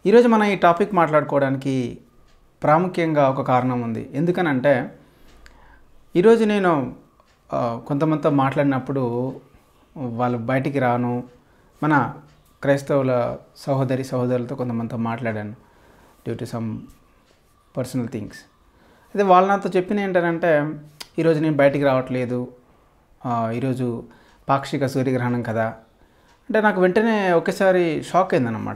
ఈరోజు మనం ఈ టాపిక్ మాట్లాడుకోవడానికి ప్రాముఖ్యంగా ఒక కారణం ఉంది ఎందుకనంటే ఈరోజు నేను ఆ, కొంతమందితో మాట్లాడినప్పుడు వాళ్ళు బయటికి రాను మన క్రైస్తవుల సహోదరి సహోదరులతో కొంతమందితో మాట్లాడాను due to some personal things అయితే వాళ్ళు నాతో చెప్పిన ఏంటంటే ఈరోజు నేను బయటికి రావట్లేదు ఆ, ఈరోజు పాక్షిక సూర్యగ్రహణం కదా అంటే నాకు వెంటనే ఒకేసారి షాక్ అయిందనమాట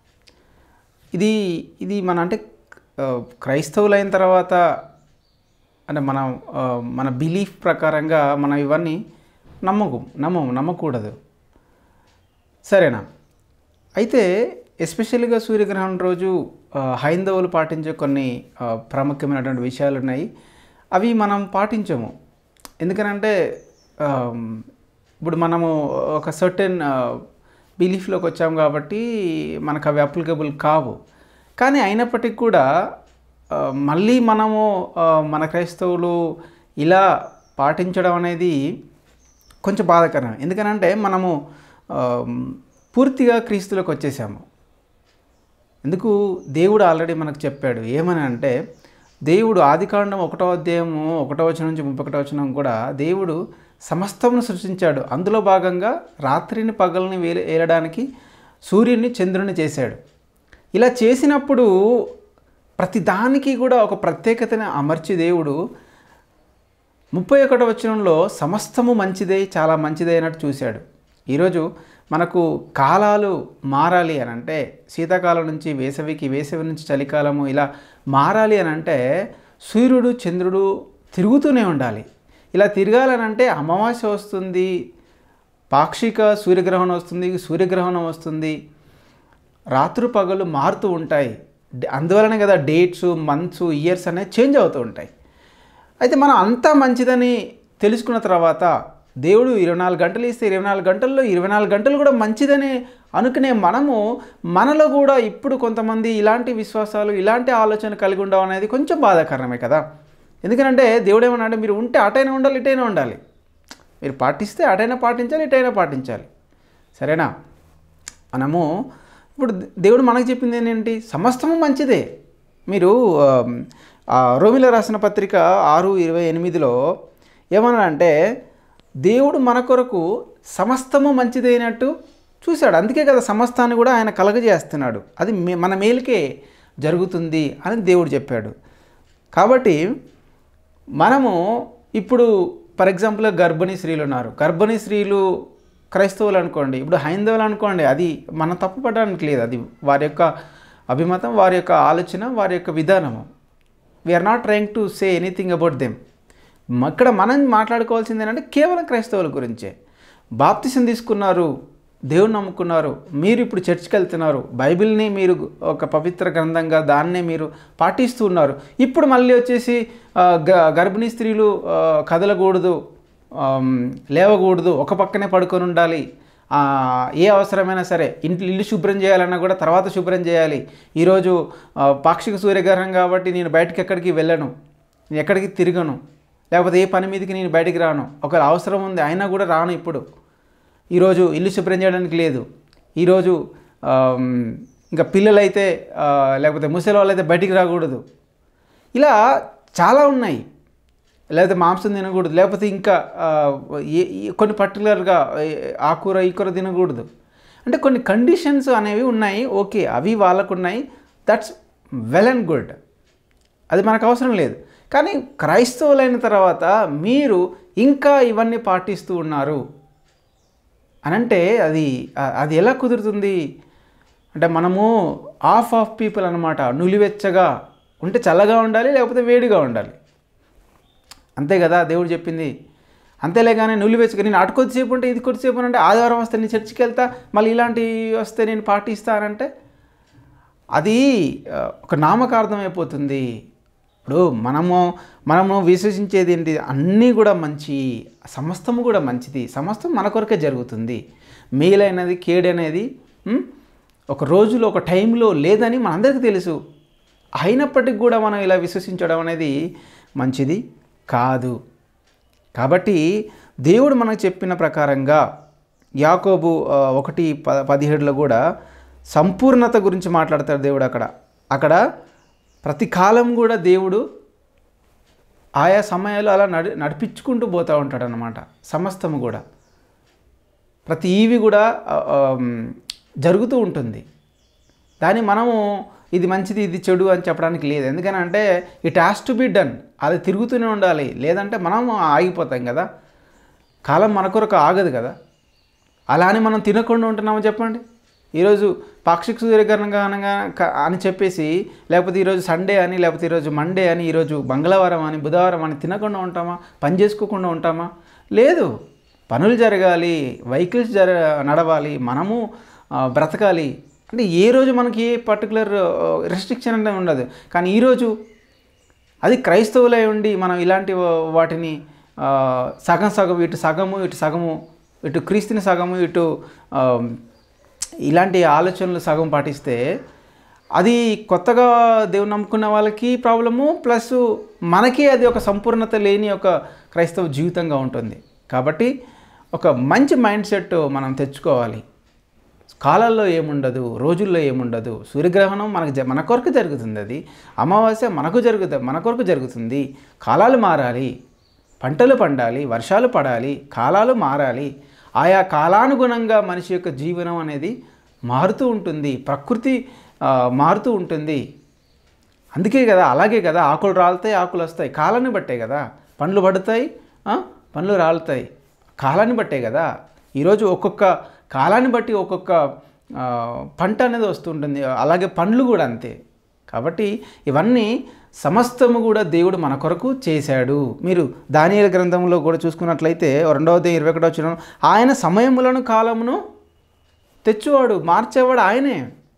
ఇది ఇది మన అంటే ఆ, క్రైస్తవులైన తర్వాత అంటే మనం ఆ, మన బిలీఫ్ ప్రకారంగా మనం ఇవన్నీ నమ్మకు నమ్మము నమ్మకూడదు సరేనా అయితే ఎస్పెషల్గా సూర్యగ్రహణం రోజు ఆ, హైందవులు పాటించే కొన్ని ఆ, ప్రాముఖ్యమైనటువంటి విషయాలు ఉన్నాయి అవి మనం పాటించము ఎందుకనంటే ఆ, ఇప్పుడు మనము ఒక సర్టెన్ బిలీఫ్లోకి వచ్చాము కాబట్టి మనకు అవి అప్లికబుల్ కావు కానీ అయినప్పటికీ కూడా ఆ, మళ్ళీ మనము ఆ, మన క్రైస్తవులు ఇలా పాటించడం అనేది కొంచెం బాధాకరం ఎందుకనంటే మనము ఆ, పూర్తిగా క్రీస్తులోకి వచ్చేసాము ఎందుకు దేవుడు ఆల్రెడీ మనకు చెప్పాడు ఏమని అంటే దేవుడు ఆదికాండం ఒకటో అధ్యాయము ఒకటో వచనం నుంచి ముప్పై ఒకటో వచనం కూడా దేవుడు సమస్తమును సృష్టించాడు అందులో భాగంగా రాత్రిని పగల్ని వేల ఏలడానికి సూర్యుని చంద్రుని చేశాడు ఇలా చేసినప్పుడు ప్రతి దానికి కూడా ఒక ప్రత్యేకతను అమర్చి దేవుడు ముప్పై ఒకటో వచనంలో సమస్తము మంచిదే చాలా మంచిదే అన్నట్టు చూశాడు ఈరోజు మనకు కాలాలు మారాలి అని అంటే శీతాకాలం నుంచి వేసవికి వేసవి నుంచి చలికాలము ఇలా మారాలి అని అంటే సూర్యుడు చంద్రుడు తిరుగుతూనే ఉండాలి ఇలా తిరగాలనంటే అమావాస్య వస్తుంది పాక్షిక సూర్యగ్రహణం వస్తుంది సూర్యగ్రహణం వస్తుంది రాత్రి పగలు మారుతూ ఉంటాయి డ- అందువలనే కదా డేట్స్ మంత్స్ ఇయర్స్ అనేవి చేంజ్ అవుతూ ఉంటాయి అయితే మనం అంతా మంచిదని తెలుసుకున్న తర్వాత దేవుడు ఇరవై నాలుగు గంటలు ఇస్తే ఇరవై నాలుగు గంటల్లో ఇరవై నాలుగు గంటలు కూడా మంచిదని అనుకునే మనము మనలో కూడా ఇప్పుడు కొంతమంది ఇలాంటి విశ్వాసాలు ఇలాంటి ఆలోచన కలిగి ఉండడం అనేది కొంచెం బాధాకరమే కదా ఎందుకంటే దేవుడు ఏమన్నాడు మీరు ఉంటే అటైనా ఉండాలి ఇటైనా ఉండాలి మీరు పాటిస్తే అటైనా పాటించాలి ఇటైనా పాటించాలి సరేనా మనము ఇప్పుడు దేవుడు మనకు చెప్పింది ఏంటి సమస్తము మంచిదే మీరు ఆ, ఆ, రోమిలో రాసిన పత్రిక ఆరు ఇరవై ఎనిమిదిలో ఏమన్నా అంటే దేవుడు మన కొరకు సమస్తము మంచిదైనట్టు చూశాడు అందుకే కదా సమస్తాన్ని కూడా ఆయన కలగజేస్తున్నాడు అది మే- మన మేలుకే జరుగుతుంది అని దేవుడు చెప్పాడు కాబట్టి మనము ఇప్పుడు ఫర్ ఎగ్జాంపుల్ గర్భిణీ స్త్రీలు ఉన్నారు గర్భిణీ స్త్రీలు క్రైస్తవులు అనుకోండి ఇప్పుడు హైందవులు అనుకోండి అది మనం తప్పుపడడానికి లేదు అది వారి యొక్క అభిమతం వారి యొక్క ఆలోచన వారి యొక్క విధానము we're not trying to say anything about them ఇక్కడ మనం మాట్లాడుకోవాల్సింది ఏంటంటే కేవలం క్రైస్తవుల గురించే బాప్తిసం తీసుకున్నారు దేవుని నమ్ముకున్నారు మీరు ఇప్పుడు చర్చ్కి వెళ్తున్నారు బైబిల్ని మీరు ఒక పవిత్ర గ్రంథంగా దాన్నే మీరు పాటిస్తూ ఉన్నారు ఇప్పుడు మళ్ళీ వచ్చేసి ఆ, గ- గర్భిణీ స్త్రీలు ఆ, కదలకూడదు ఆమ్, లేవకూడదు ఒక పక్కనే పడుకొని ఉండాలి ఆ, ఏ అవసరమైనా సరే ఇంట్లో ఇల్లు శుభ్రం చేయాలన్నా కూడా తర్వాత శుభ్రం చేయాలి ఈరోజు ఆ, పాక్షిక సూర్యగ్రహణం కాబట్టి నేను బయటకి ఎక్కడికి వెళ్ళను నేను ఎక్కడికి తిరగను లేకపోతే ఏ పని మీదకి నేను బయటికి రాను ఒకవేళ అవసరం ఉంది అయినా కూడా రాను ఇప్పుడు ఈరోజు ఇల్లు శుభ్రం చేయడానికి లేదు ఈరోజు ఆమ్, ఇంకా పిల్లలైతే ఆ, లేకపోతే ముసలి వాళ్ళైతే బయటికి రాకూడదు ఇలా చాలా ఉన్నాయి లేకపోతే మాంసం తినకూడదు లేకపోతే ఇంకా ఆ, ఏ ఏ- కొన్ని పర్టికులర్గా ఆ కూర ఈ కూర తినకూడదు అంటే కొన్ని కండిషన్స్ అనేవి ఉన్నాయి ఓకే అవి వాళ్ళకు ఉన్నాయి దట్స్ వెల్ అండ్ గుడ్ అది మనకు అవసరం లేదు కానీ క్రైస్తవులైన తర్వాత మీరు ఇంకా ఇవన్నీ పాటిస్తూ ఉన్నారు అనంటే అది అ- అది ఎలా కుదురుతుంది అంటే మనము ఆఫ్ ఆఫ్ పీపుల్ అనమాట నులివెచ్చగా ఉంటే చల్లగా ఉండాలి లేకపోతే వేడిగా ఉండాలి అంతే కదా దేవుడు చెప్పింది అంతేలే కానీ నులివెచ్చగా నేను అటు కొద్దిసేపు ఉంటే ఇది కొద్దిసేపు అంటే ఆదివారం వస్తే నేను చర్చికి వెళ్తా మళ్ళీ ఇలాంటివి వస్తే నేను పాటిస్తానంటే అది ఆ, ఒక నామకార్థం అయిపోతుంది ఇప్పుడు మనము మనము విశ్వసించేది ఏంటి అన్నీ కూడా మంచి సమస్తము కూడా మంచిది సమస్తం మన కొరకే జరుగుతుంది మేలైనది కేడనేది ఉమ్, ఒక రోజులో ఒక టైంలో లేదని మనందరికీ తెలుసు అయినప్పటికీ కూడా మనం ఇలా విశ్వసించడం అనేది మంచిది కాదు కాబట్టి దేవుడు మనకు చెప్పిన ప్రకారంగా యాకోబు ఆ, ఒకటి ప పదిహేడులో కూడా సంపూర్ణత గురించి మాట్లాడతాడు దేవుడు అక్కడ అక్కడ ప్రతి కాలం కూడా దేవుడు ఆయా సమయాలు అలా నడి నడిపించుకుంటూ పోతూ ఉంటాడు అన్నమాట సమస్తము కూడా ప్రతి ఈవి కూడా ఆ, ఆ, జరుగుతూ ఉంటుంది దాన్ని మనము ఇది మంచిది ఇది చెడు అని చెప్పడానికి లేదు ఎందుకని అంటే it has to be done అది తిరుగుతూనే ఉండాలి లేదంటే మనం ఆగిపోతాం కదా కాలం మన కొరకు ఆగదు కదా అలా అని మనం తినకుండా ఉంటున్నామో చెప్పండి ఈరోజు పాక్షిక సూర్యగ్రహణంగా అనగా క- అని చెప్పేసి లేకపోతే ఈరోజు సండే అని లేకపోతే ఈరోజు మండే అని ఈరోజు మంగళవారం అని బుధవారం అని తినకుండా ఉంటామా పని చేసుకోకుండా ఉంటామా లేదు పనులు జరగాలి వెహికల్స్ జర నడవాలి మనము ఆ, బ్రతకాలి అంటే ఏ రోజు మనకి ఏ పర్టికులర్ రెస్ట్రిక్షన్ అంటే ఉండదు కానీ ఈరోజు అది క్రైస్తవులై ఉండి మనం ఇలాంటి వా- వాటిని ఆ, సగం సగం ఇటు సగము ఇటు సగము ఇటు క్రీస్తుని సగము ఇటు ఆ, ఇలాంటి ఆలోచనలు సగం పాటిస్తే అది కొత్తగా దేవుని నమ్ముకున్న వాళ్ళకి ప్రాబ్లము ప్లస్ మనకి అది ఒక సంపూర్ణత లేని ఒక క్రైస్తవ జీవితంగా ఉంటుంది కాబట్టి ఒక మంచి మైండ్ సెట్ మనం తెచ్చుకోవాలి కాలాల్లో ఏముండదు రోజుల్లో ఏముండదు సూర్యగ్రహణం మనకు జ- మన కొరకు జరుగుతుంది అది అమావాస్య మనకు జరుగుతుంది మన కొరకు జరుగుతుంది కాలాలు మారాలి పంటలు పండాలి వర్షాలు పడాలి కాలాలు మారాలి ఆయా కాలానుగుణంగా మనిషి యొక్క జీవనం అనేది మారుతూ ఉంటుంది ప్రకృతి ఆ, మారుతూ ఉంటుంది అందుకే కదా అలాగే కదా ఆకులు రాలుతాయి ఆకులు వస్తాయి కాలాన్ని బట్టే కదా పండ్లు పడతాయి ఆ, పండ్లు రాలుతాయి కాలాన్ని బట్టే కదా ఈరోజు ఒక్కొక్క కాలాన్ని బట్టి ఒక్కొక్క ఆ, పంట అనేది వస్తుంటుంది అలాగే పండ్లు కూడా అంతే కాబట్టి ఇవన్నీ సమస్తము కూడా దేవుడు మన కొరకు చేశాడు మీరు దానియల గ్రంథంలో కూడా చూసుకున్నట్లయితే రెండవది ఇరవై ఒకటో వచ్చిన ఆయన సమయములను కాలమును తెచ్చువాడు మార్చేవాడు ఆయనే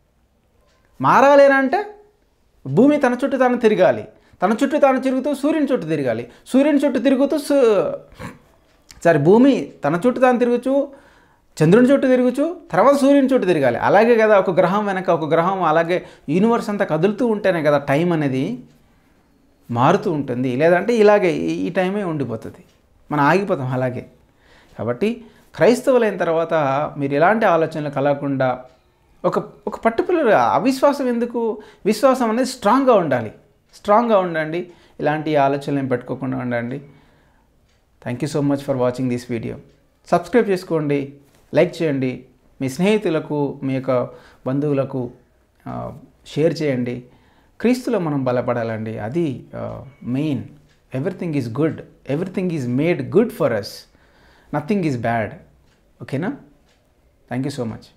మారాలేనా అంటే భూమి తన చుట్టూ తాను తిరగాలి తన చుట్టూ తాను తిరుగుతూ సూర్యుని చుట్టూ తిరగాలి సూర్యుని చుట్టూ తిరుగుతూ సు సరే భూమి తన చుట్టూ తాను తిరుగుచు చంద్రుని చుట్టూ తిరుగుచు తర్వాత సూర్యుని చుట్టూ తిరగాలి అలాగే కదా ఒక గ్రహం వెనక ఒక గ్రహం అలాగే యూనివర్స్ అంతా కదులుతూ ఉంటేనే కదా టైం అనేది మారుతూ ఉంటుంది లేదంటే ఇలాగే ఈ- ఈ టైమే ఉండిపోతుంది మనం ఆగిపోతాం అలాగే కాబట్టి క్రైస్తవులైన తర్వాత మీరు ఎలాంటి ఆలోచనలు కలగకుండా ఒక ఒక పర్టికులర్ అవిశ్వాసం ఎందుకు విశ్వాసం అనేది స్ట్రాంగ్గా ఉండాలి స్ట్రాంగ్గా ఉండండి ఇలాంటి ఆలోచనలు ఏం పెట్టుకోకుండా ఉండండి thank you so much for watching this video subscribe చేసుకోండి లైక్ చేయండి మీ స్నేహితులకు మీ యొక్క బంధువులకు ఆ, షేర్ చేయండి క్రీస్తులో మనం బలపడాలండి అది main everything is good everything is made good for us nothing is bad ఓకేనా థ్యాంక్ యూ సో మచ్